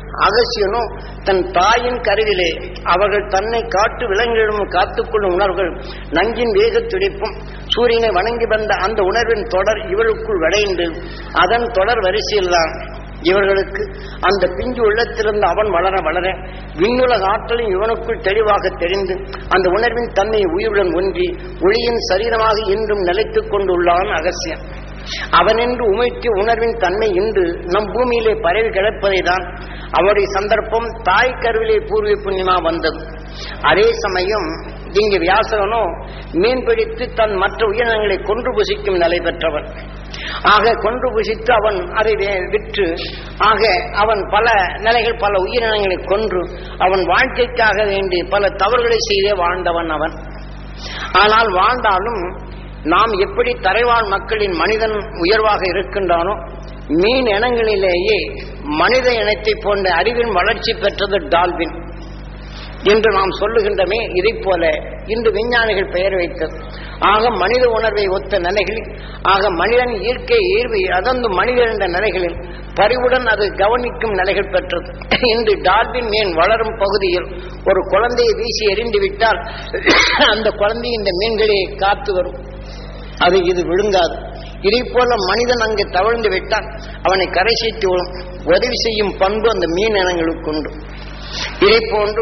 அகசியனோ தன் தாயின் கருவிலே அவர்கள் தன்னை காட்டு விலங்குகளிடம் காத்துக்கொள்ளும் உணர்வுகள் நஞ்சின் வேக துடிப்பும் சூரியனை வணங்கி வந்த அந்த உணர்வின் தொடர் இவளுக்குள் விளைந்து அதன் தொடர் வரிசையில்தான் இவர்களுக்கு அந்த பிஞ்சு உள்ளத்திலிருந்து அவன் வளர வளர விண்ணுலக ஆற்றலும் இவனுக்குள் தெளிவாக தெரிந்து அந்த உணர்வின் தன்மையை உயிருடன் ஒன்றி ஒளியின் சரீரமாக இன்றும் நிலைத்துக் கொண்டுள்ளான் அகசியன் அவனென்று உமைத்து உணர்வின் தன்மை இன்று நம் பூமியிலே பரவி கிடப்பதை தான் அவருடைய சந்தர்ப்பம் தாய் கருவிலே பூர்வீ புண்ணியமா வந்தது அதே சமயம் இங்கு வியாசகனோ மீன் பிடித்து தன் மற்ற உயிரினங்களை கொன்று புசிக்கும் நிலை பெற்றவன் ஆக கொன்று புசித்து அவன் அதை வே- விற்று ஆக அவன் பல நிலைகள் பல உயிரினங்களை கொன்று அவன் வாழ்க்கைக்காக வேண்டி பல தவறுகளை செய்தே வாழ்ந்தவன் அவன் ஆனால் வாழ்ந்தாலும் நாம் எப்படி தரைவாழ் மக்களின் மனிதன் உயர்வாக இருக்கின்றானோ மீன் இனங்களிலேயே மனித இனத்தை போன்ற அறிவின் வளர்ச்சி பெற்றது டால்பின் என்று நாம் சொல்லுகின்றமே இதைப் போல இன்று விஞ்ஞானிகள் பெயர் வைத்தது ஆக மனித உணர்வை ஒத்த நிலைகளில் ஆக மனிதன் இயற்கை ஈர்வை அதந்து மனிதன் என்ற நிலைகளில் பரிவுடன் அது கவனிக்கும் நிலைகள் பெற்றது இன்று டால்பின் மீன் வளரும் பகுதியில் ஒரு குழந்தையை வீசி எறிந்து விட்டால் அந்த குழந்தை இந்த மீன்களை காத்து வரும் அது இது விழுங்காது இதை போல மனிதன் அங்கே தவழ்ந்து விட்டால் அவனை கரை சேர்த்து விடும் உதவி செய்யும் பண்பு அந்த மீன் இனங்களுக்கு உண்டு இதை போன்று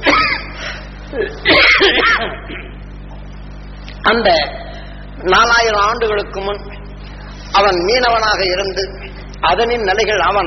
அந்த நாலாயிரம் ஆண்டுகளுக்கு முன் அவன் மீனவனாக இருந்து அதனின் நிலைகள் அவன்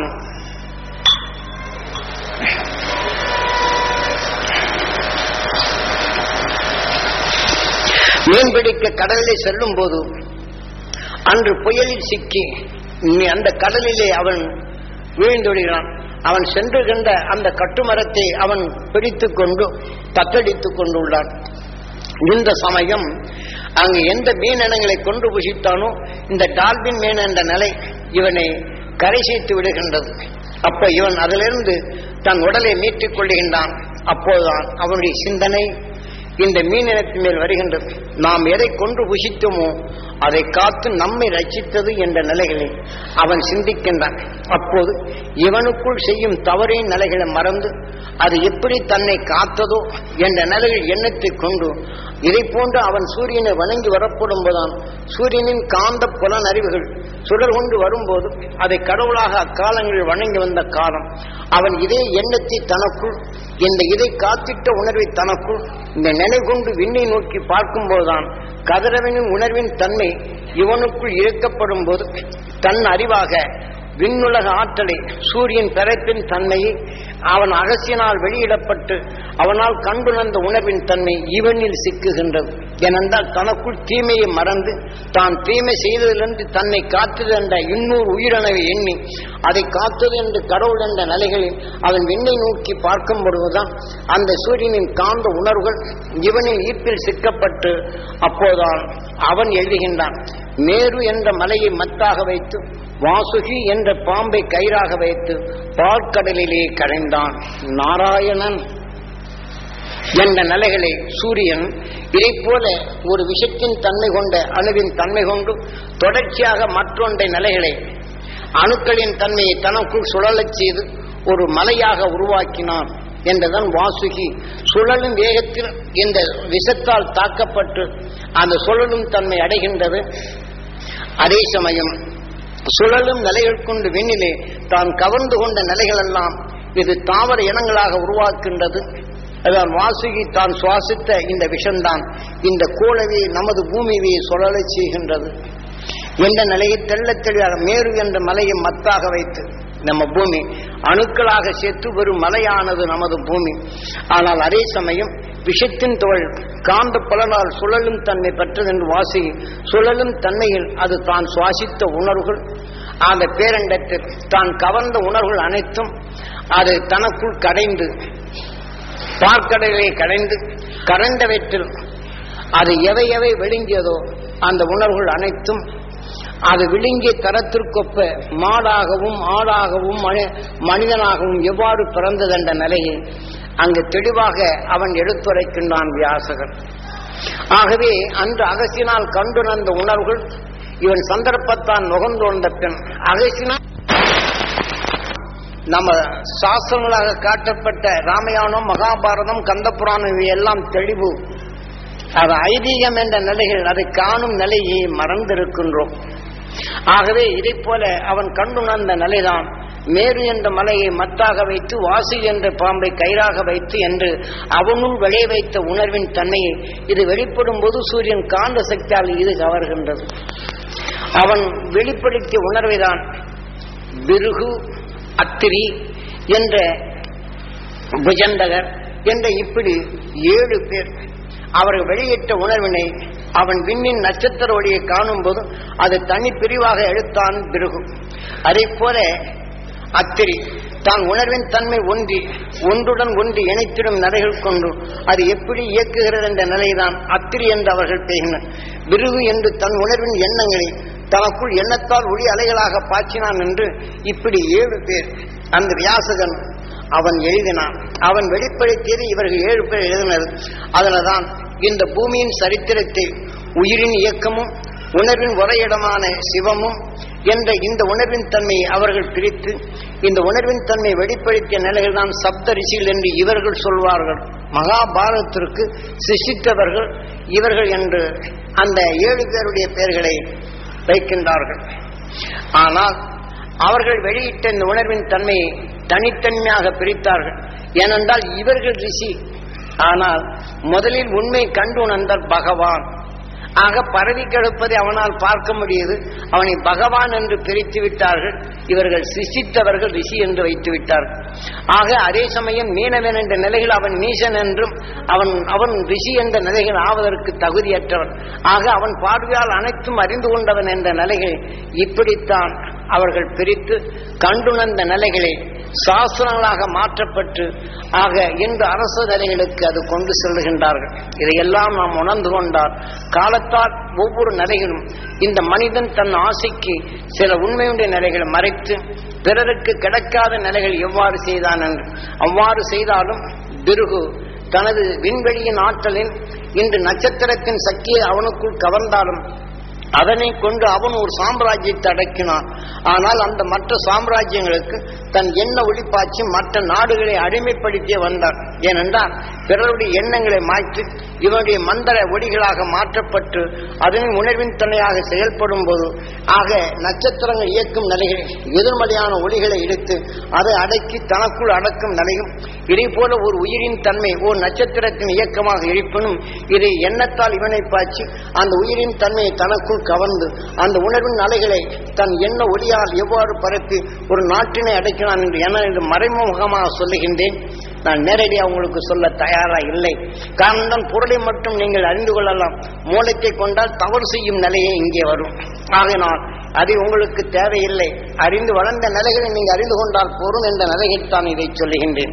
மீன்பிடிக்க கடலிலே செல்லும் போது அன்று புயலில் சிக்கி நீ அந்த கடலிலே அவன் வீழ்ந்தொழிகிறான் அவன் சென்றுகின்ற அந்த கட்டுமரத்தை அவன் பிடித்துக் கொண்டு தத்தளித்துக் கொண்டுள்ளான் இந்த சமயம் அங்கு எந்த மீன் இனங்களை கொண்டு புசித்தானோ இந்த டால்பின் மீன் என்ற நிலை இவனை கரை சேர்த்து விடுகின்றது அப்ப இவன் அதிலிருந்து தன் உடலை மீட்டுக் கொள்ளுகின்றான் அப்போதுதான் அவனுடைய சிந்தனை இந்த மீன் இனத்தின் மேல் வருகின்றது நாம் எதை கொன்று புசித்தோமோ அதை காத்து நம்மை ரட்சித்தது என்ற நிலைகளில் அவன் சிந்திக்கின்றான் அப்போது இவனுக்குள் செய்யும் தவறின் நிலைகளை மறந்து அது எப்படி தன்னை காத்ததோ என்ற நிலையில் எண்ணத்தை கொண்டு இதை போன்று அவன் சூரியனை வணங்கி வரப்படும் போதுதான் சூரியனின் காந்த புலன் அறிவுகள் சுடர் கொண்டு வரும்போது அதை கடவுளாக அக்காலங்களில் வணங்கி வந்த காலம் அவன் இதே எண்ணத்தை தனக்குள் இந்த இதை காத்திட்ட உணர்வை தனக்குள் இந்த நினை கொண்டு விண்ணை நோக்கி பார்க்கும்போதுதான் கதிரவனின் உணர்வின் தன்மை இவனுக்குள் இழுக்கப்படும் போது தன் அறிவாக விண்ணுலக ஆற்றலை சூரியன் பிறப்பின் தன்மையை அவன் அகசியனால் வெளியிடப்பட்டு அவனால் கண்டுணர்ந்த உணர்வின் தன்மை இவனில் சிக்குகின்றது ஏனென்றால் தனக்குள் தீமையை மறந்து தான் தீமை செய்ததிலிருந்து தன்னை காத்தது என்ற இன்னொரு உயிரினவை எண்ணி அதை காத்தது என்று கடவுள் என்ற நிலைகளில் அவன் விண்ணை நோக்கி பார்க்கும் பொழுதுதான் அந்த சூரியனின் காந்த உணர்வுகள் இவனின் ஈர்ப்பில் சிக்கப்பட்டு அப்போதான் அவன் எழுதுகின்றான் மேரு என்ற மலையை மத்தாக வைத்து வாசுகி என்ற பாம்பை கயிறாக வைத்து பாற்கடலிலே கரைந்தான் நாராயணன் என்ற நிலைகளை சூரியன் இதை போல ஒரு விஷத்தின் தன்மை கொண்ட அணுவின் தன்மை கொண்டு தொடர்ச்சியாக மற்றொன்றை நிலைகளை அணுக்களின் தன்மையை தனக்குள் சுழலச் செய்து ஒரு மலையாக உருவாக்கினான் என்றுதான் வாசுகி சுழலும் வேகத்தில் இந்த விஷத்தால் தாக்கப்பட்டு அந்த சுழலும் தன்மை அடைகின்றது அதே சமயம் சுழலும் நிலைகள் கொண்டு விண்ணிலே தான் கவர்ந்து கொண்ட நிலைகள் எல்லாம் இது தாவர இனங்களாக உருவாக்கின்றது அதான் வாசுகி தான் சுவாசித்த இந்த விஷம்தான் இந்த கோளவை நமது பூமியை சுழலச் செய்கின்றது என்ற நிலையை தெள்ளத் தெளிவாக மேரு என்ற மலையை மத்தாக வைத்து நம்ம பூமி அணுக்களாக சேர்த்து வெறும் மலையானது நமது பூமி ஆனால் அதே சமயம் விஷத்தின் தோல் காந்த பலனால் சுழலும் தன்மை பெற்றது என்று வாசி சுழலும் தன்மையில் அது தான் சுவாசித்த உணர்வுகள் அந்த பேரண்டத்தில் தான் கவர்ந்த உணர்வுகள் அனைத்தும் அது தனக்குள் கடைந்து பார்க்கடலை கடைந்து கரண்டவற்றில் அது எவை எவை விழுங்கியதோ அந்த உணர்வுகள் அனைத்தும் அது விழுங்கிய தரத்திற்கொப்ப மாடாகவும் ஆடாகவும் மனி- மனிதனாகவும் எவ்வாறு பிறந்தது என்ற நிலையை அங்கு தெளிவாக அவன் எடுத்துரைக்கின்றான் வியாசகன் ஆகவே அன்று அகசினால் கண்டுணர்ந்த உணர்வுகள் இவன் சந்தர்ப்பத்தான் நுகர்ந்து வந்த பின் அகசினால் நம்ம சாஸ்திரங்களாக காட்டப்பட்ட ராமாயணம் மகாபாரதம் கந்தபுராணம் இவை எல்லாம் தெளிவு அது ஐதீகம் என்ற நிலைகள் அதை காணும் நிலையை மறந்திருக்கின்றோம் ஆகவே இதை போல அவன் கண்டுணர்ந்த நிலைதான் மேரு என்ற மலையை மத்தாக வைத்து வாசி என்ற பாம்பை கயிறாக வைத்து என்று அவனுள் விளைய வைத்த உணர்வின் தன்மையை இது வெளிப்படும் போது சூரியன் காந்த சக்தியால் இது கவர்கின்றது அவன் வெளிப்படுத்திய உணர்வைதான் பிருகு அத்திரி என்ற புஜண்டகர் என்ற இப்படி ஏழு பேர் அவர்கள் வெளியிட்ட உணர்வினை அவன் விண்ணின் நட்சத்திர ஒளியை காணும் போது அது தனி பிரிவாக எடுத்தான் பிருகு அதை போல அத்திரி தான் உணர்வின் தன்மை ஒன்றி ஒன்றுடன் ஒன்று இணைத்திடும் நிலைகள் கொண்டு அது எப்படி இயக்குகிறது என்ற நிலைதான் அத்திரி என்று அவர்கள் பேசினர் பிருகு என்று தன் உணர்வின் எண்ணங்களை தனக்குள் எண்ணத்தால் ஒளி அலைகளாக பாய்ச்சினான் என்று இப்படி ஏழு பேர் அந்த வியாசகன் அவன் எழுதினான் அவன் வெளிப்படுத்தியது இவர்கள் ஏழு பேர் எழுதினர் அதனால்தான் இந்த பூமியின் சரித்திரத்தை உயிரின் இயக்கமும் உணர்வின் உரையிடமான சிவமும் என்ற இந்த உணர்வின் தன்மையை அவர்கள் பிரித்து இந்த உணர்வின் தன்மை வெளிப்படுத்திய நிலைகள் தான் சப்த ரிஷிகள் என்று இவர்கள் சொல்வார்கள் மகாபாரதத்திற்கு சிஷித்தவர்கள் இவர்கள் என்று அந்த ஏழு பேருடைய பெயர்களை வைக்கின்றார்கள் ஆனால் அவர்கள் வெளியிட்ட இந்த உணர்வின் தன்மையை தனித்தன்மையாக பிரித்தார்கள் ஏனென்றால் இவர்கள் ரிஷி ஆனால் முதலில் உண்மை கண்டு உணர்ந்தார் பகவான் ஆக பரவி கிடப்பதை அவனால் பார்க்க முடியுது அவனை பகவான் என்று பிரித்து விட்டார்கள் இவர்கள் சிசித்தவர்கள் ரிஷி என்று வைத்து விட்டார்கள் ஆக அதே சமயம் மீனவன் என்ற நிலையில் அவன் நீசன் என்றும் அவன் அவன் ரிஷி என்ற நிலைகள் ஆவதற்கு தகுதியற்றவன் ஆக அவன் பார்வையால் அனைத்தும் அறிந்து கொண்டவன் என்ற நிலைகள் இப்படித்தான் அவர்கள் பிரித்து கண்டுணர்ந்த நிலைகளை சாஸ்திரங்களாக மாற்றப்பட்டு ஆக இன்று அரசு நிலைகளுக்கு அது கொண்டு செல்லுகின்றார்கள் இதையெல்லாம் நாம் உணர்ந்து கொண்டால் காலத்தால் ஒவ்வொரு நிலைகளும் இந்த மனிதன் தன் ஆசைக்கு சில உண்மையுடைய நிலைகளை மறைத்து பிறருக்கு கிடைக்காத நிலைகள் எவ்வாறு செய்தான் என்று அவ்வாறு செய்தாலும் பிருகு தனது விண்வெளியின் ஆற்றலின் இன்று நட்சத்திரத்தின் சக்தியை அவனுக்குள் கவர்ந்தாலும் அதனை கொண்டு அவன் ஒரு சாம்ராஜ்யத்தை அடக்கினான் ஆனால் அந்த மற்ற சாம்ராஜ்யங்களுக்கு தன் எண்ண ஒளிப்பாய்ச்சி மற்ற நாடுகளை அடிமைப்படுத்திய வந்தான் ஏனென்றால் பிறருடைய எண்ணங்களை மாற்றி இவனுடைய மந்திர ஒளிகளாக மாற்றப்பட்டு அதனை உணர்வின் தன்மையாக செயல்படும் போது ஆக நட்சத்திரங்கள் இயக்கும் நிலைகள் எதிர்மறையான ஒளிகளை எடுத்து அதை அடக்கி தனக்குள் அடக்கும் நிலையும் இதே போல ஒரு உயிரின் தன்மை ஒரு நட்சத்திரத்தின் இயக்கமாக இருப்பினும் இதை எண்ணத்தால் இவனை பாய்ச்சி அந்த உயிரின் தன்மையை தனக்குள் கவர்ந்து அந்த உணர்வின் அலைகளை தன் எண்ண ஒளியால் எவ்வாறு பரப்பி ஒரு நாட்டினை அடைக்கிறான் என்று என என்று மறைமுகமாக சொல்லுகின்றேன் நான் நேரடியாக உங்களுக்கு சொல்ல தயாரா இல்லை காரணம் பொருளை மட்டும் நீங்கள் அறிந்து கொள்ளலாம் மூலத்தை கொண்டால் தவறு செய்யும் நிலையே இங்கே வரும் ஆகையினால் அது உங்களுக்கு தேவையில்லை அறிந்து வளர்ந்த நிலைகளை நீங்கள் அறிந்து கொண்டால் போரும் என்ற நிலையில் தான் இதை சொல்லுகின்றேன்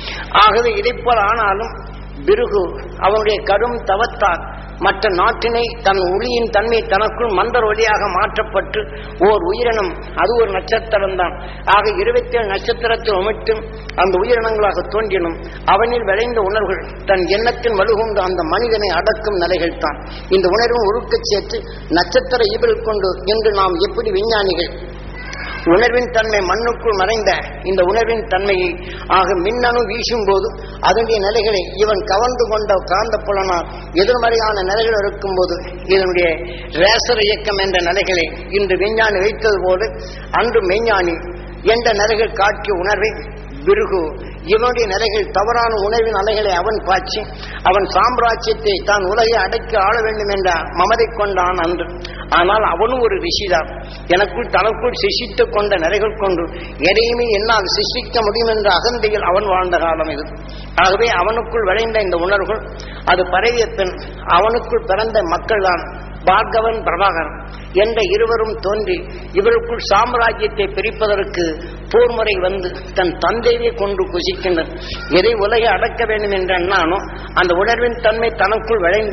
ஆகவே இதைப்போல் ஆனாலும் பிருகு அவனுடைய கடும் தவத்தால் மற்ற நாட்டினை தன் ஒளியின் தன்மை தனக்குள் மந்தர் ஒளியாக மாற்றப்பட்டு ஓர் உயிரினம் அது ஒரு நட்சத்திரம் தான் ஆக இருபத்தி ஏழு நட்சத்திரத்தை அமைத்தும் அந்த உயிரினங்களாக தோன்றினும் அவனில் விளைந்த உணர்வுகள் தன் எண்ணத்தின் வலுகொண்டு அந்த மனிதனை அடக்கும் நிலைகள் தான் இந்த உணர்வும் உருக்கச் சேர்த்து நட்சத்திர ஈபில் கொண்டு இன்று நாம் எப்படி விஞ்ஞானிகள் உணர்வின் தன்மை மண்ணுக்குள் மறைந்த இந்த உணர்வின் தன்மையை ஆக மின்னணு வீசும் போது அதனுடைய நிலைகளை இவன் கவர்ந்து கொண்ட காந்த புலனால் எதிர்மறையான நிலைகள் இருக்கும்போது இதனுடைய ரேசர் இயக்கம் என்ற நிலைகளை இன்று விஞ்ஞானி வைத்தது போல அன்று மெய்ஞானி என்ற நிலைகள் காட்டிய உணர்வை பிருகு இவனுடைய நிலைகள் தவறான உணர்வின் அலைகளை அவன் பாய்ச்சி அவன் சாம்ராஜ்யத்தை தான் உலகை அடக்கி ஆள வேண்டும் என்ற மமதை கொண்டான் அன்று ஆனால் அவனும் ஒரு ரிஷிதான் எனக்குள் தனக்குள் சிஷித்து கொண்ட நிலைகள் கொண்டு எதையுமே என்னால் சிருஷ்டிக்க முடியும் என்ற அகந்தையில் அவன் வாழ்ந்த காலம் இது ஆகவே அவனுக்குள் விளைந்த இந்த உணர்வுகள் அது பரவிய பின் அவனுக்குள் பிறந்த மக்கள்தான் பார்கவன் பிரபாகரன் என்ற இருவரும் தோன்றி இவருக்குள் சாம்ராஜ்யத்தை பிரிப்பதற்கு போர்முறை வந்து தன் தந்தையை கொண்டு குசிக்கின்றனர் எதை உலகை அடக்க வேண்டும் என்ற எண்ணானோ அந்த உணர்வின் தன்மை தனக்குள் விளைந்த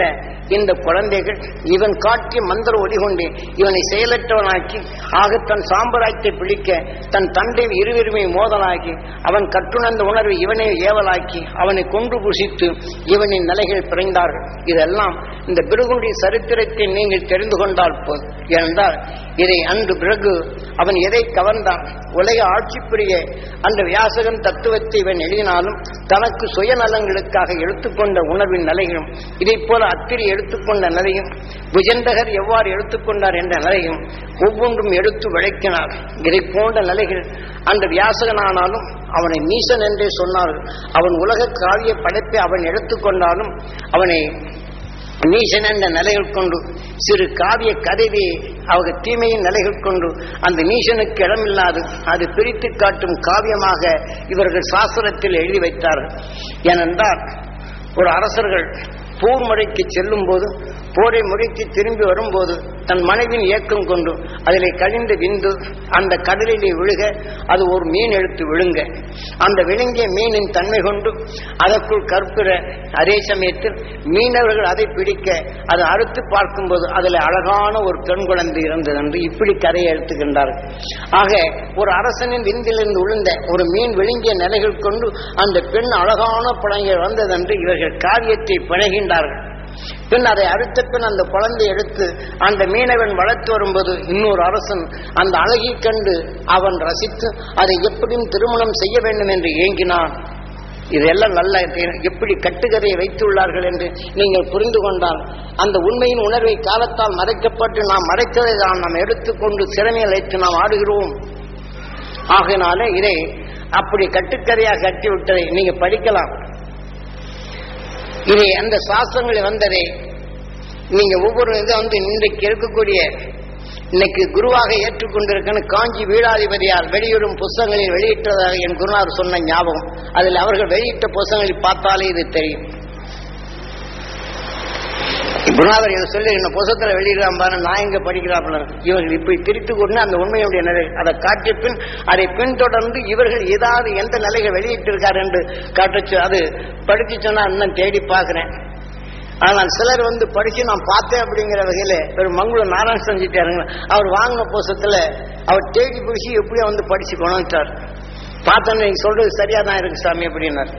இந்த குழந்தைகள் இவன் காட்டிய மந்திர ஒளி கொண்டு இவனை செயலற்றவனாக்கி ஆக தன் சாம்பராயத்தை பிடிக்க தன் தந்தை இருவிருமை மோதலாக்கி அவன் கற்றுணர்ந்த உணர்வை இவனை ஏவலாக்கி அவனை கொன்று புசித்து இவனின் நிலைகள் பிறந்தார்கள் இதெல்லாம் இந்த பிருகுடைய சரித்திரத்தை நீங்கள் தெரிந்து கொண்டால் போதும் ஏனென்றால் இதை அன்று பிறகு அவன் எதை கவர்ந்தான் உலக ஆட்சி புரிய அந்த வியாசகன் தத்துவத்தை இவன் எழுதினாலும் தனக்கு சுயநலங்களுக்காக எடுத்துக்கொண்ட உணர்வின் நிலையும் இதைப் போல அத்திரி எடுத்துக்கொண்ட நிலையும் விஜந்தகர் எவ்வாறு எடுத்துக்கொண்டார் என்ற நிலையும் ஒவ்வொன்றும் எடுத்து விளக்கினார் இதை போன்ற நிலைகள் அந்த வியாசகனானாலும் அவனை நீசன் என்றே சொன்னார்கள் அவன் உலக காவிய படைப்பை அவன் எடுத்துக்கொண்டாலும் அவனை நீசன் என்ற நிலைகள் கொண்டு சிறு காவிய கதையை அவங்க தீமையின் நிலைகள் கொண்டு அந்த நீசனுக்கு இடமில்லாது அது பிரித்து காட்டும் காவியமாக இவர்கள் சாஸ்திரத்தில் எழுதி வைத்தார்கள் ஏனென்றால் ஒரு அரசர்கள் போர் முறைக்கு செல்லும் போது போரை முறைக்கு திரும்பி வரும்போது தன் மனைவின் இயக்கம் கொண்டு அதிலே கழிந்து விந்து அந்த கடலிலே விழுக அது ஒரு மீன் எடுத்து விழுங்க அந்த விழுங்கிய மீனின் தன்மை கொண்டு அதற்குள் கற்பிற அதே சமயத்தில் மீனவர்கள் அதை பிடிக்க அதை அறுத்து பார்க்கும்போது அதில் அழகான ஒரு பெண் குழந்தை இருந்தது என்று இப்படி கதையை எடுத்துக்கின்றார்கள் ஆக ஒரு அரசனின் விந்திலிருந்து விழுந்த ஒரு மீன் விழுங்கிய நிலைகள் கொண்டு அந்த பெண் அழகான பழங்கள் வந்ததென்று இவர்கள் காவியத்தை பிழைகின்றார்கள் பின் அதை அடுத்த பின் அந்த குழந்தை எடுத்து அந்த மீனவன் வளர்த்து வரும்போது இன்னொரு அரசன் அந்த அழகை கண்டு அவன் ரசித்து அதை எப்படியும் திருமணம் செய்ய வேண்டும் என்று ஏங்கினான் இதெல்லாம் நல்ல எப்படி கட்டுக்கதையை வைத்துள்ளார்கள் என்று நீங்கள் புரிந்து கொண்டால் அந்த உண்மையின் உணர்வை காலத்தால் மறைக்கப்பட்டு நாம் மறைத்ததை தான் நாம் எடுத்துக்கொண்டு சிறமையில் வைத்து நாம் ஆடுகிறோம் ஆகையினால இதை அப்படி கட்டுக்கதையாக கட்டி விட்டதை நீங்க படிக்கலாம் இதை அந்த சாஸ்திரங்கள் வந்ததை நீங்க ஒவ்வொரு இது வந்து இன்றைக்கு இருக்கக்கூடிய இன்னைக்கு குருவாக ஏற்றுக்கொண்டிருக்கன்னு காஞ்சி வீடாதிபதியால் வெளியிடும் புஸ்தகங்களில் வெளியிட்டதாக என் குருநாதர் சொன்ன ஞாபகம் அதில் அவர்கள் வெளியிட்ட புஸ்தகங்களில் பார்த்தாலே இது தெரியும் குருநாதர் இதை சொல்லி இந்த புத்தகத்தில் வெளியிடலாம் பாரு நான் எங்க படிக்கிறாப்புல இவர்கள் இப்படி திரித்து கொண்டு அந்த உண்மையுடைய நிலை அதை காட்டிய பின் அதை பின்தொடர்ந்து இவர்கள் ஏதாவது எந்த நிலையை வெளியிட்டிருக்கார் என்று காட்டுச்சு அது படிச்சு சொன்னா இன்னும் தேடி பார்க்கிறேன் ஆனால் சிலர் வந்து படிச்சு நான் பார்த்தேன் அப்படிங்கிற வகையில ஒரு மங்களூர் நாராயண செஞ்சுட்டாருங்க அவர் வாங்கின புஸ்தகத்துல அவர் தேடி பிடிச்சி எப்படியோ வந்து படிச்சு கொண்டாட்டார் பார்த்தோன்னு நீங்க சொல்றது சரியா தான் இருக்கு சாமி அப்படின்னார்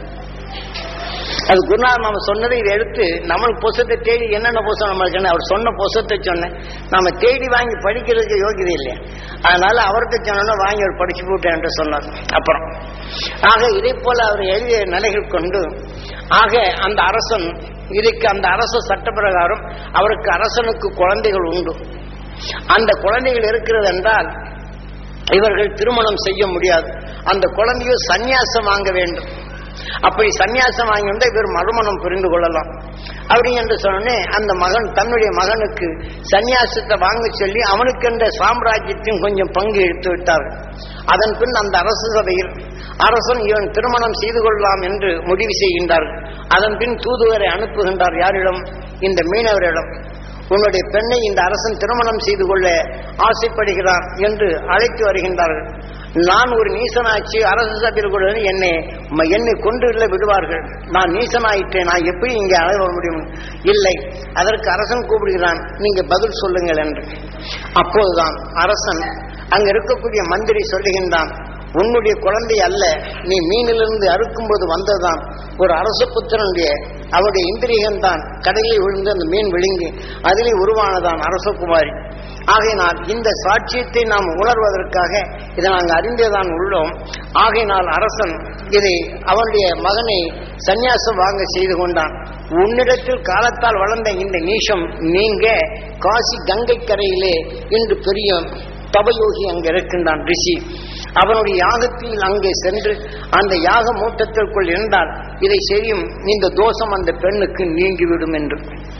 அது குருநாதர் நம்ம சொன்னதை இதை எடுத்து நம்மளுக்கு புஸ்தத்தை தேடி என்னென்ன புஸ்தகம் நம்மளுக்கு அவர் சொன்ன புஸ்தத்தை சொன்னேன் நம்ம தேடி வாங்கி படிக்கிறதுக்கு யோகியதை இல்லை அதனால அவர்கிட்ட சொன்னோன்னா வாங்கி அவர் படிச்சு போட்டேன் என்று சொன்னார் அப்புறம் ஆக இதை போல அவர் எழுதிய நிலைகள் கொண்டு ஆக அந்த அரசன் இதுக்கு அந்த அரச சட்ட பிரகாரம் அவருக்கு அரசனுக்கு குழந்தைகள் உண்டு அந்த குழந்தைகள் இருக்கிறது என்றால் இவர்கள் திருமணம் செய்ய முடியாது அந்த குழந்தையோ சந்நியாசம் வாங்க வேண்டும் அப்படி சந்நியாசம் வாங்கி வந்தால் இவர் மறுமணம் புரிந்து கொள்ளலாம் அப்படி என்று சொன்னே அந்த மகன் தன்னுடைய மகனுக்கு சந்நியாசத்தை வாங்க சொல்லி அவனுக்கென்ற சாம்ராஜ்யத்தின் கொஞ்சம் பங்கு எடுத்து விட்டார்கள் அதன் பின் அந்த அரசு சபையில் அரசன் இவன் திருமணம் செய்து கொள்ளலாம் என்று முடிவு செய்கின்றார்கள் அதன் பின் தூதுவரை அனுப்புகின்றார் யாரிடம் இந்த மீனவரிடம் உன்னுடைய பெண்ணை இந்த அரசன் திருமணம் செய்து கொள்ள ஆசைப்படுகிறான் என்று அழைத்து வருகின்றார்கள் நான் ஒரு நீசனாச்சு அரசு சபையில் கூட என்னை ம- என்னை கொண்டு இல்லை விடுவார்கள் நான் நீசனாயிட்டேன் நான் எப்படி இங்கே அழைய வர முடியும் இல்லை அதற்கு அரசன் கூப்பிடுகிறான் நீங்க பதில் சொல்லுங்கள் என்று அப்போதுதான் அரசன் அங்க இருக்கக்கூடிய மந்திரி சொல்லுகின்றான் உன்னுடைய குழந்தை அல்ல நீ மீனிலிருந்து அறுக்கும்போது வந்ததுதான் ஒரு அரச புத்திரனுடைய அவருடைய இந்திரியகம் தான் கடலில் விழுந்து அந்த மீன் விழுங்கி அதிலே உருவானதான் அரசகுமாரி ஆகையினால் இந்த சாட்சியத்தை நாம் உணர்வதற்காக இதை நாங்கள் அறிந்தேதான் உள்ளோம் ஆகையினால் அரசன் இதை அவனுடைய மகனை சந்நியாசம் வாங்க செய்து கொண்டான் உன்னிடத்தில் காலத்தால் வளர்ந்த இந்த நீஷம் நீங்க காசி கங்கை கரையிலே இன்று பெரிய தபயோகி அங்கு இருக்கின்றான் ரிஷி அவனுடைய யாகத்தில் அங்கே சென்று அந்த யாக மூட்டத்திற்குள் இருந்தால் இதை செய்யும் இந்த தோஷம் அந்த பெண்ணுக்கு நீங்கிவிடும் என்று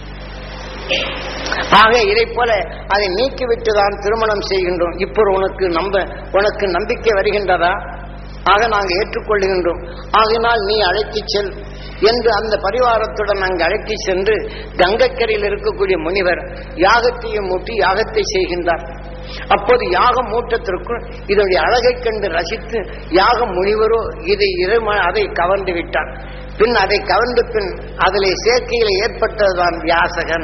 ஆக இதை போல அதை நீக்கிவிட்டு தான் திருமணம் செய்கின்றோம் இப்போ உனக்கு நம்ப உனக்கு நம்பிக்கை வருகின்றதா ஆக நாங்கள் ஏற்றுக்கொள்ளுகின்றோம் ஆகினால் நீ அழைத்துச் செல் என்று அந்த பரிவாரத்துடன் அங்கு அழைத்துச் சென்று கங்கக்கரையில் இருக்கக்கூடிய முனிவர் யாகத்தையும் மூட்டி யாகத்தை செய்கின்றார் அப்போது யாக மூட்டத்திற்குள் இதனுடைய அழகை கண்டு ரசித்து யாக முனிவரோ இதை இறைம அதை கவர்ந்து விட்டார் பின் அதை கவர்ந்த பின் அதிலே சேர்க்கையில் ஏற்பட்டதுதான் வியாசகன்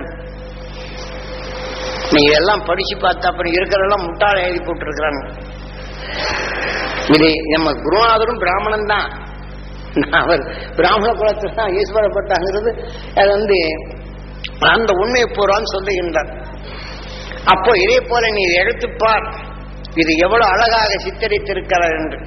நீங்க எல்லாம் படிச்சு பார்த்தா அப்புறம் இருக்கிறதெல்லாம் முட்டாள எழுதி போட்டிருக்கிறாங்க இது நம்ம குருநாதரும் பிராமணன் தான் அவர் பிராமண குலத்தில் தான் ஈஸ்வரப்பட்டாங்கிறது அது வந்து அந்த உண்மையை பூர்வான்னு சொல்லுகின்றார் அப்போ இதே போல நீ எடுத்துப்பார் இது எவ்வளவு அழகாக சித்தரித்திருக்கிறார் என்று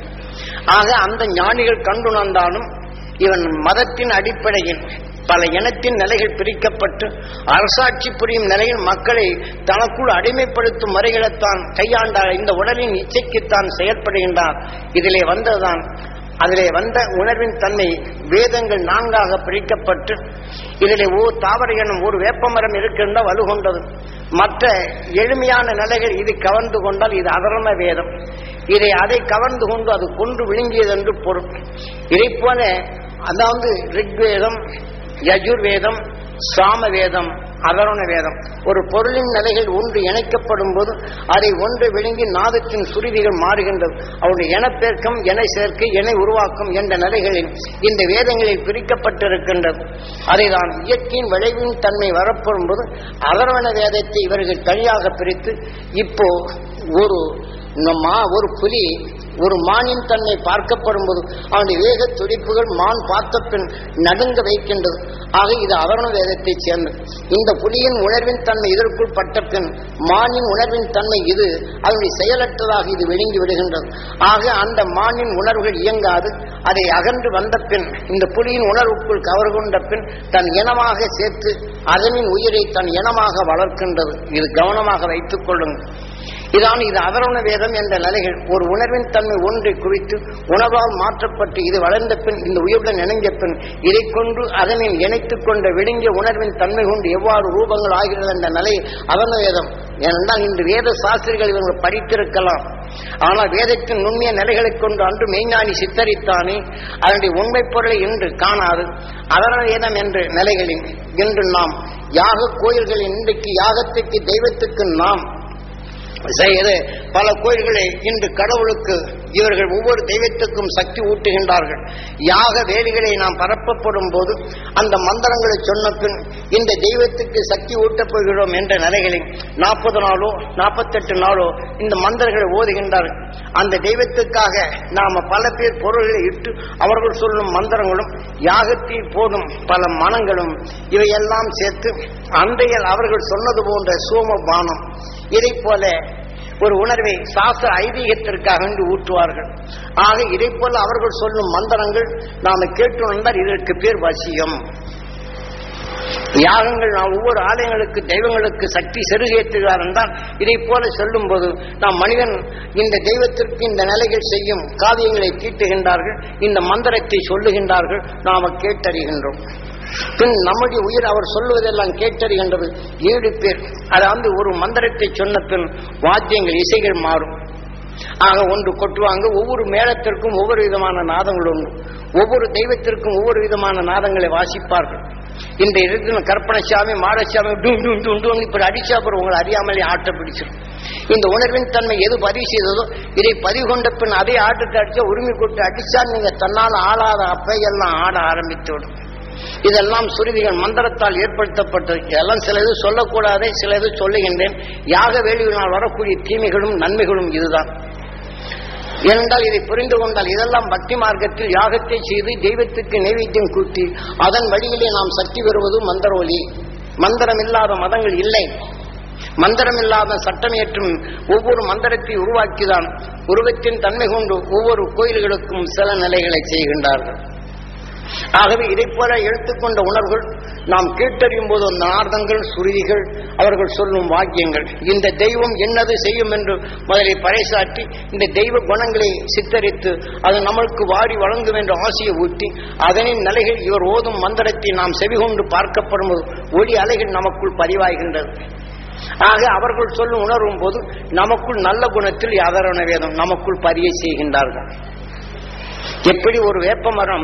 ஆக அந்த ஞானிகள் கண்டுணர்ந்தாலும் இவன் மதத்தின் அடிப்படையில் பல இனத்தின் நிலைகள் பிரிக்கப்பட்டு அரசாட்சி புரியும் நிலையில் மக்களை தனக்குள் அடிமைப்படுத்தும் முறைகளைத்தான் கையாண்டார் இந்த உடலின் இச்சைக்குத்தான் செயற்படுகின்றார் இதிலே வந்ததுதான் அதிலே வந்த உணர்வின் தன்மை வேதங்கள் நான்காக பிரிக்கப்பட்டு இதிலே ஓர் தாவர எனும் ஒரு வேப்பமரம் இருக்கின்ற வலுகொண்டது மற்ற எளிமையான நிலைகள் இது கவர்ந்து கொண்டால் இது அதர்ம வேதம் இதை அதை கவர்ந்து கொண்டு அது கொண்டு விழுங்கியது என்று பொருள் இதை போல அதாவது ரிக்வேதம் யஜுர்வேதம் சாம வேதம் அதருண வேதம் ஒரு பொருளின் நிலைகள் ஒன்று இணைக்கப்படும் போது அதை ஒன்று விழுங்கி நாதத்தின் சுருதிகள் மாறுகின்றது அவருடைய இனப்பெருக்கம் இணை சேர்க்கை இணை உருவாக்கம் என்ற நிலைகளில் இந்த வேதங்களில் பிரிக்கப்பட்டிருக்கின்றது அதைதான் இயற்கையின் விளைவின் தன்மை வரப்படும் போது அதர்வண வேதத்தை இவர்கள் தனியாக பிரித்து இப்போ ஒரு மா ஒரு புலி ஒரு மானின் தன்மை பார்க்கப்படும் போது அவனுடைய வேக துடிப்புகள் மான் பார்த்த பின் நடுங்க வைக்கின்றது ஆக இது அவரண வேதத்தை சேர்ந்தது இந்த புலியின் உணர்வின் தன்மை இதற்குள் பட்ட பின் மானின் உணர்வின் தன்மை இது அதனுடைய செயலற்றதாக இது விழுங்கி விடுகின்றது ஆக அந்த மானின் உணர்வுகள் இயங்காது அதை அகன்று வந்த பின் இந்த புலியின் உணர்வுக்குள் கவர் கொண்ட பின் தன் இனமாக சேர்த்து அதனின் உயிரை தன் இனமாக வளர்க்கின்றது இது கவனமாக வைத்துக் கொள்ளுங்கள் இதான் இது அதரண வேதம் என்ற நிலைகள் ஒரு உணர்வின் தன்மை ஒன்றை குறித்து உணர்வால் மாற்றப்பட்டு இது வளர்ந்த பின் இந்த உயிருடன் இணைஞ்ச பின் இதை கொண்டு அதனில் இணைத்துக் கொண்ட விழுங்கிய உணர்வின் தன்மை கொண்டு எவ்வாறு ரூபங்கள் ஆகிறது என்ற நிலை அதன வேதம் ஏனென்றால் இன்று வேத சாஸ்திரிகள் இவர்கள் படித்திருக்கலாம் ஆனால் வேதத்தின் நுண்ணிய நிலைகளைக் கொண்டு அன்று மெய்ஞானி சித்தரித்தானே அதனுடைய உண்மை பொருளை இன்று காணாது அதன வேதம் என்ற நிலைகளில் இன்று நாம் யாக கோயில்களில் இன்றைக்கு யாகத்துக்கு தெய்வத்துக்கு நாம் செய்து பல கோயில்களை இன்று கடவுளுக்கு இவர்கள் ஒவ்வொரு தெய்வத்துக்கும் சக்தி ஊட்டுகின்றார்கள் யாக வேலிகளை நாம் பரப்பப்படும் போது அந்த மந்திரங்களை சொன்ன பின் இந்த தெய்வத்துக்கு சக்தி ஊட்டப் போகிறோம் என்ற நிலைகளில் நாற்பது நாளோ நாற்பத்தெட்டு நாளோ இந்த மந்திரங்களை ஓதுகின்றார்கள் அந்த தெய்வத்துக்காக நாம பல பேர் பொருள்களை இட்டு அவர்கள் சொல்லும் மந்திரங்களும் யாகத்தில் போடும் பல மனங்களும் இவையெல்லாம் சேர்த்து அன்றையில் அவர்கள் சொன்னது போன்ற சோம பானம் இதை போல ஒரு உணர்வை சாஸ்திர ஐதீகத்திற்காக வேண்டி ஊற்றுவார்கள் ஆக இதை போல அவர்கள் சொல்லும் மந்திரங்கள் நாம கேட்டு வந்தால் இதற்கு பேர் வசியம் யாகங்கள் நாம் ஒவ்வொரு ஆலயங்களுக்கு தெய்வங்களுக்கு சக்தி செருகேற்றுகிறார் என்றால் இதை போல சொல்லும் போது நாம் மனிதன் இந்த தெய்வத்திற்கு இந்த நிலைகள் செய்யும் காவியங்களை தீட்டுகின்றார்கள் இந்த மந்திரத்தை சொல்லுகின்றார்கள் நாம கேட்டறிகின்றோம் பின் நம்முடைய உயிர் அவர் சொல்லுவதெல்லாம் கேட்டறிகின்றது ஏழு பேர் அதாவது ஒரு மந்திரத்தை சொன்ன பின் வாத்தியங்கள் இசைகள் மாறும் ஆக ஒன்று கொட்டுவாங்க ஒவ்வொரு மேளத்திற்கும் ஒவ்வொரு விதமான நாதங்கள் உண்டு ஒவ்வொரு தெய்வத்திற்கும் ஒவ்வொரு விதமான நாதங்களை வாசிப்பார்கள் இந்த இருக்கிற கற்பனைசாமி மாடசாமி டூம் டூம் டூம் டூம் இப்படி அடிச்சா அப்புறம் உங்களை அறியாமலே ஆட்ட பிடிச்சிடும் இந்த உணர்வின் தன்மை எது பதிவு செய்ததோ இதை பதிவு கொண்ட பின் அதே ஆட்டத்தை அடிச்சா உரிமை கொண்டு அடிச்சா நீங்க தன்னால் ஆளாத அப்பையெல்லாம் ஆட ஆரம்பித்து விடும் இதெல்லாம் சுருதிகள் மந்திரத்தால் ஏற்படுத்தப்பட்டது இதெல்லாம் சில இது சொல்லக்கூடாதே சில இது சொல்லுகின்றேன் யாக வேள்வியினால் வரக்கூடிய தீமைகளும் நன்மைகளும் இதுதான் ஏனென்றால் இதை புரிந்து கொண்டால் இதெல்லாம் பக்தி மார்க்கத்தில் யாகத்தை செய்து தெய்வத்துக்கு நைவேத்தியம் கூட்டி அதன் வழியிலே நாம் சக்தி பெறுவது மந்திர ஒலி மந்திரம் இல்லாத மதங்கள் இல்லை மந்திரம் இல்லாத சட்டமேற்றும் ஒவ்வொரு மந்திரத்தை உருவாக்கிதான் உருவத்தின் தன்மை கொண்டு ஒவ்வொரு கோயில்களுக்கும் சில நிலைகளை செய்கின்றார்கள் ஆகவே இதை போல எடுத்துக்கொண்ட உணர்வுகள் நாம் கேட்டறியும் போது அந்த நார்தங்கள் சுருதிகள் அவர்கள் சொல்லும் வாக்கியங்கள் இந்த தெய்வம் என்னது செய்யும் என்று முதலில் பறைசாற்றி இந்த தெய்வ குணங்களை சித்தரித்து அது நம்மளுக்கு வாரி வழங்கும் என்ற ஆசையை ஊட்டி அதனின் நிலைகள் இவர் ஓதும் மந்திரத்தை நாம் செவிகொண்டு பார்க்கப்படும் போது ஒளி அலைகள் நமக்குள் பதிவாகின்றது ஆக அவர்கள் சொல்லும் உணர்வும் போது நமக்குள் நல்ல குணத்தில் யாதரவண வேதம் நமக்குள் பதிய செய்கின்றார்கள் எப்படி ஒரு வேப்ப மரம்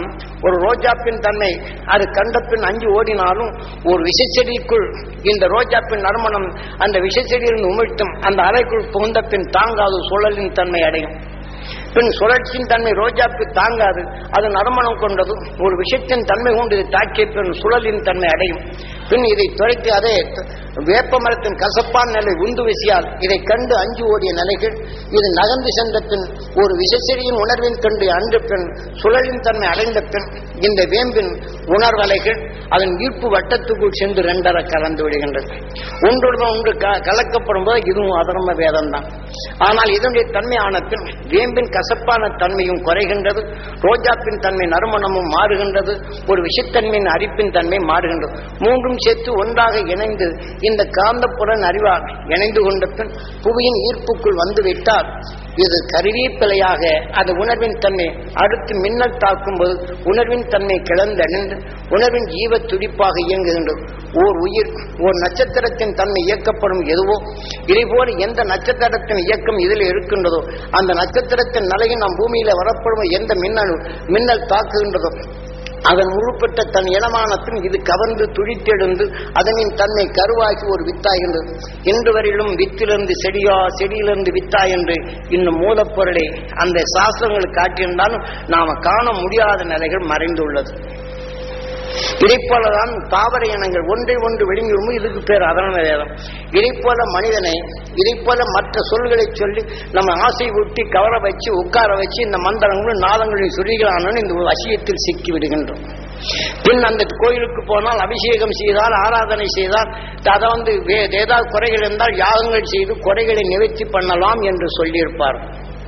ஒரு ரோஜாப்பின் தன்மை அது கண்ட பின் அஞ்சு ஓடினாலும் ஒரு விஷச்செடிக்குள் இந்த ரோஜாப்பின் நறுமணம் அந்த விஷச்செடியில் உமிழ்த்தும் அந்த அறைக்குள் புகுந்த பின் தாங்காது சுழலின் தன்மை அடையும் பின் சுழற்சியின் தன்மை ரோஜாப்பு தாங்காது அது நறுமணம் கொண்டது ஒரு விஷயத்தின் தன்மை கொண்டு இது தாக்கிய பின் சுழலின் தன்மை அடையும் பின் இதை துரைத்து அதே வேப்ப மரத்தின் கசப்பான நிலை உந்து விசியால் இதை கண்டு அஞ்சு ஓடிய நிலைகள் இது நகர்ந்து சென்ற பின் ஒரு விஷச்செடியின் உணர்வின் கண்டு அன்று பின் சுழலின் தன்மை அடைந்த பின் இந்த வேம்பின் உணர்வலைகள் அதன் ஈர்ப்பு வட்டத்துக்குள் சென்று ரெண்டர கலந்து விடுகின்றது ஒன்றுடன் ஒன்று க- கலக்கப்படும் போது இதுவும் அதர்ம வேதம் தான் ஆனால் இதனுடைய தன்மை ஆன பின் வேம்பின் கசப்பான தன்மையும் குறைகின்றது ரோஜாப்பின் தன்மை நறுமணமும் மாறுகின்றது ஒரு விஷத்தன்மையின் அரிப்பின் தன்மை மாறுகின்றது மூன்றும் சேர்த்து ஒன்றாக இணைந்து இந்த காந்தப்புலன் அறிவால் இணைந்து கொண்ட பின் புவியின் ஈர்ப்புக்குள் வந்துவிட்டால் இது கருவீப்பிலையாக அது உணர்வின் தன்மை அடுத்து மின்னல் தாக்கும்போது உணர்வின் தன்மை கிளந்தணிந்து உணர்வின் ஜீவ துடிப்பாக இயங்குகின்றது ஓர் உயிர் ஓர் நட்சத்திரத்தின் தன்மை இயக்கப்படும் எதுவோ இதேபோல எந்த நட்சத்திரத்தின் இயக்கம் இதில் இருக்கின்றதோ அந்த நட்சத்திரத்தின் நிலையில் நம் பூமியில வரப்படும் எந்த மின்னல் மின்னல் தாக்குகின்றதோ அதன் உருப்பட்ட தன் இனமான பின் இது கவர்ந்து துடித்தெழுந்து அதனின் தன்மை கருவாகி ஒரு வித்தாகின்றது இன்று வரையிலும் வித்திலிருந்து செடியா செடியிலிருந்து வித்தா என்று இன்னும் மூலப்பொருளை அந்த சாஸ்திரங்கள் காட்டியிருந்தாலும் நாம காண முடியாத நிலைகள் மறைந்துள்ளது இதைப்போலதான் தாவர இனங்கள் ஒன்றை ஒன்று விழுங்கிடும் இதுக்கு பேர் அதரண வேதம் இதைப்போல மனிதனை இதைப்போல மற்ற சொல்களை சொல்லி நம்ம ஆசை ஊட்டி கவர வச்சு உட்கார வச்சு இந்த மந்திரங்களும் நாதங்களையும் சொல்லிகளானு இந்த வசியத்தில் சிக்கி விடுகின்றோம் பின் அந்த கோயிலுக்கு போனால் அபிஷேகம் செய்தால் ஆராதனை செய்தால் அதை வந்து வே- ஏதாவது குறைகள் இருந்தால் யாகங்கள் செய்து குறைகளை நிவர்த்தி பண்ணலாம் என்று சொல்லியிருப்பார்கள்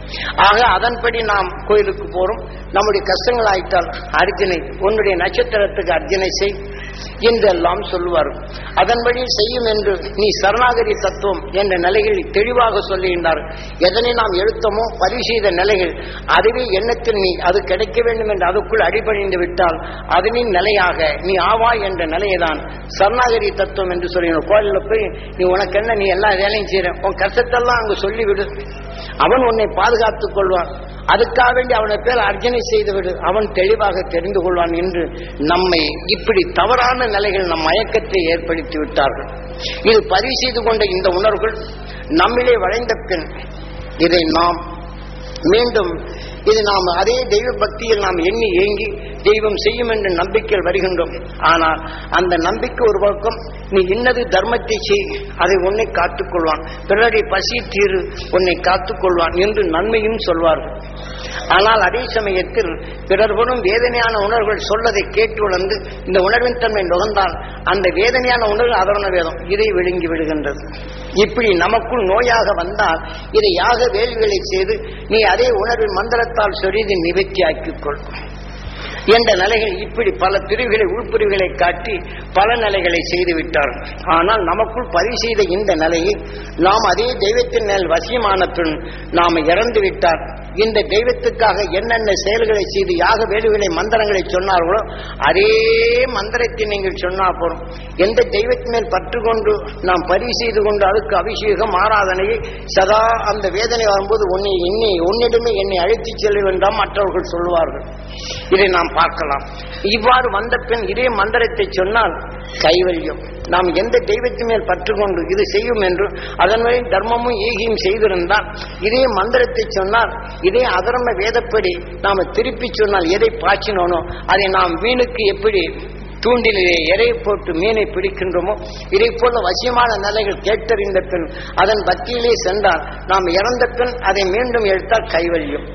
ஆக அதன்படி நாம் கோயிலுக்கு போறோம் நம்முடைய கஷ்டங்கள் ஆயிட்டால் அர்ஜனை உன்னுடைய நட்சத்திரத்துக்கு அர்ஜனை செய் என்றெல்லாம் சொல்லுவார்கள் அதன்படி செய்யும் என்று நீ சரணாகதி தத்துவம் என்ற நிலைகளில் தெளிவாக சொல்லுகின்றார் எதனை நாம் எழுத்தமோ பதிவு செய்த நிலைகள் அதுவே எண்ணத்தில் நீ அது கிடைக்க வேண்டும் என்று அதுக்குள் அடிபணிந்து விட்டால் அதனின் நிலையாக நீ ஆவாய் என்ற நிலையைதான் சரணாகதி தத்துவம் என்று சொல்லுகிறோம் கோயிலில் போய் நீ உனக்கு என்ன நீ எல்லா வேலையும் செய்யற உன் கஷ்டத்தெல்லாம் அங்கு சொல்லிவிடு அவன் உன்னை பாதுகாத்துக் கொள்வான் அதுக்காக வேண்டி அவனை பேர் அர்ஜனை செய்துவிடு அவன் தெளிவாக தெரிந்து கொள்வான் என்று நம்மை இப்படி தவறான நிலைகள் நம் மயக்கத்தை ஏற்படுத்தி விட்டார்கள் இது பதிவு செய்து கொண்ட இந்த உணர்வுகள் நம்மிலே வளைந்த பின் இதை நாம் மீண்டும் இது நாம் அதே தெய்வ பக்தியில் நாம் எண்ணி ஏங்கி தெய்வம் செய்யும் என்ற நம்பிக்கையில் வருகின்றோம் ஆனால் அந்த நம்பிக்கை ஒரு பக்கம் நீ இன்னது தர்மத்தை செய் அதை உன்னை காத்துக்கொள்வான் பிறரை பசி தீரு உன்னை காத்துக்கொள்வான் என்று நன்மையும் சொல்வார்கள் ஆனால் அதே சமயத்தில் பிறர்வரும் வேதனையான உணர்வுகள் சொல்லதை கேட்டு உணர்ந்து இந்த உணர்வின் தன்மை நுகர்ந்தால் அந்த வேதனையான உணர்வு அதரண வேதம் இதை விழுங்கி விடுகின்றது இப்படி நமக்குள் நோயாக வந்தால் இதை யாக வேள்விகளை செய்து நீ அதே உணர்வின் மந்திரத்தால் சொரிது நிவர்த்தியாக்கிக் கொள் என்ற நிலைகள் இப்படி பல பிரிவுகளை உள்பிரிவுகளை காட்டி பல நிலைகளை செய்து விட்டார்கள் ஆனால் நமக்குள் பதிவு செய்த இந்த நிலையை நாம் அதே தெய்வத்தின் மேல் வசியமான பின் நாம் இறந்து விட்டார் இந்த தெய்வத்துக்காக என்னென்ன செயல்களை செய்து யாக வேலுகளை மந்திரங்களை சொன்னார்களோ அதே மந்திரத்தை நீங்கள் சொன்னா போறோம் எந்த தெய்வத்தின் மேல் பற்று கொண்டு நாம் பதிவு செய்து கொண்டு அதுக்கு அபிஷேகம் ஆராதனையை சதா அந்த வேதனை வரும்போது உன்னை என்னை உன்னிடமே என்னை அழைத்துச் செல்ல வேண்டாம் மற்றவர்கள் சொல்வார்கள் இதை நாம் பார்க்கலாம் இவ்வாறு வந்த பின் இதே மந்திரத்தை சொன்னால் கைவல்யம் நாம் எந்த தெய்வத்தின் மேல் பற்று கொண்டு இது செய்யும் என்று அதன் வழி தர்மமும் ஈகியும் செய்திருந்தால் இதே மந்திரத்தை சொன்னால் இதே அதர்ம வேதப்படி நாம திருப்பி சொன்னால் எதை பாய்ச்சினோனோ அதை நாம் வீணுக்கு எப்படி தூண்டிலே எரை போட்டு மீனை பிடிக்கின்றோமோ இதை போல வசியமான நிலைகள் கேட்டறிந்த பின் அதன் பக்தியிலே சென்றால் நாம் இறந்த பின் அதை மீண்டும் எடுத்தால் கைவல்யம்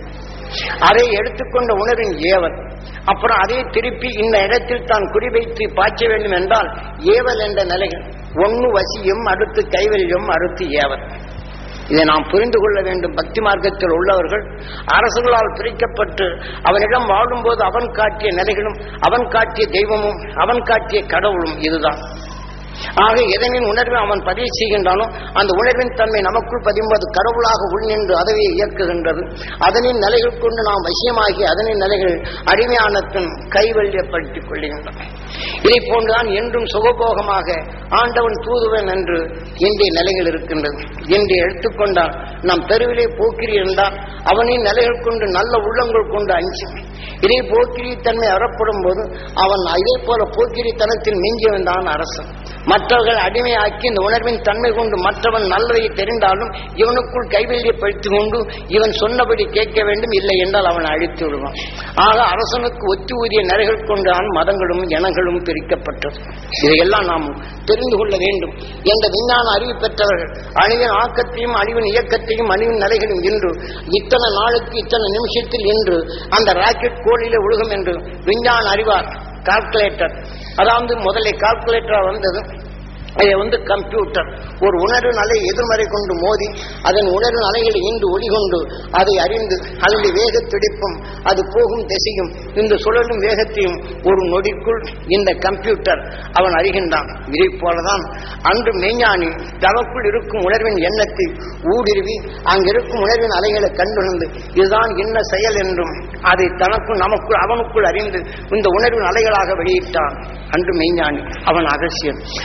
அதை எடுத்துக்கொண்ட உணர்வின் ஏவல் அப்புறம் அதை திருப்பி இந்த இடத்தில் தான் குறிவைத்து பாய்ச்ச வேண்டும் என்றால் ஏவல் என்ற நிலைகள் ஒன்னு வசியம் அடுத்து கைவல்யம் அடுத்து ஏவல் இதை நாம் புரிந்து கொள்ள வேண்டும் பக்தி மார்க்கத்தில் உள்ளவர்கள் அரசுகளால் பிரிக்கப்பட்டு அவனிடம் வாழும்போது அவன் காட்டிய நிலைகளும் அவன் காட்டிய தெய்வமும் அவன் காட்டிய கடவுளும் இதுதான் ஆக எதனின் உணர்வை அவன் பதிவு செய்கின்றானோ அந்த உணர்வின் தன்மை நமக்குள் பதியும்போது கடவுளாக உள்நின்று அதுவே இயக்குகின்றது அதனின் நிலைகள் கொண்டு நாம் வசியமாகி அதனின் நிலைகள் அடிமையான பின் கைவல்யப்படுத்திக் கொள்கின்றன இதை போன்றுதான் என்றும் சுகபோகமாக ஆண்டவன் தூதுவன் என்று இன்றைய நிலைகள் இருக்கின்றது என்று எடுத்துக்கொண்டால் நாம் தெருவிலே போக்கிரி இருந்தால் அவனின் நிலைகள் கொண்டு நல்ல உள்ளங்கள் கொண்டு அஞ்சு இதே போக்கிரி தன்மை அறப்படும் போது அவன் இதே போல போக்கிரித்தனத்தில் மிஞ்சியவன் தான் அரசன் மற்றவர்கள் அடிமையாக்கி இந்த உணர்வின் தன்மை கொண்டு மற்றவன் நல்லதை தெரிந்தாலும் இவனுக்குள் கைவெளியப்படுத்திக் கொண்டு இவன் சொன்னபடி கேட்க வேண்டும் இல்லை என்றால் அவன் அழித்து விடுவான் ஆக அரசனுக்கு ஒத்தி ஊதிய நிலைகள் கொண்டான் மதங்களும் இனங்களும் பிரிக்கப்பட்டது இதையெல்லாம் நாம் தெரிந்து கொள்ள வேண்டும் என்ற விஞ்ஞான அறிவு பெற்றவர்கள் அழிவின் ஆக்கத்தையும் அழிவின் இயக்கத்தையும் அழிவின் நிலைகளும் இன்று இத்தனை நாளுக்கு இத்தனை நிமிஷத்தில் இன்று அந்த ராக்கெட் கோளிலே உலகம் என்று விஞ்ஞான அறிவார் கால்குலேட்டர் அதாவது முதல்ல கால்குலேட்டரா வந்தது இதை வந்து கம்ப்யூட்டர் ஒரு உணர்வு அலை எதிர்மறை கொண்டு மோதி அதன் உணர்வு அலைகளை ஈண்டு ஒளிகொண்டு அதை அறிந்து அதனுடைய வேக துடிப்பும் அது போகும் திசையும் இந்த சுழலும் வேகத்தையும் ஒரு நொடிக்குள் இந்த கம்ப்யூட்டர் அவன் அறிகின்றான் இதை போலதான் அன்று மெய்ஞானி தனக்குள் இருக்கும் உணர்வின் எண்ணத்தை ஊடுருவி அங்கிருக்கும் உணர்வின் அலைகளை கண்டுணர்ந்து இதுதான் என்ன செயல் என்றும் அதை தனக்குள் நமக்குள் அவனுக்குள் அறிந்து இந்த உணர்வின் அலைகளாக வெளியிட்டான் அன்று மெய்ஞானி அவன் அகசியன்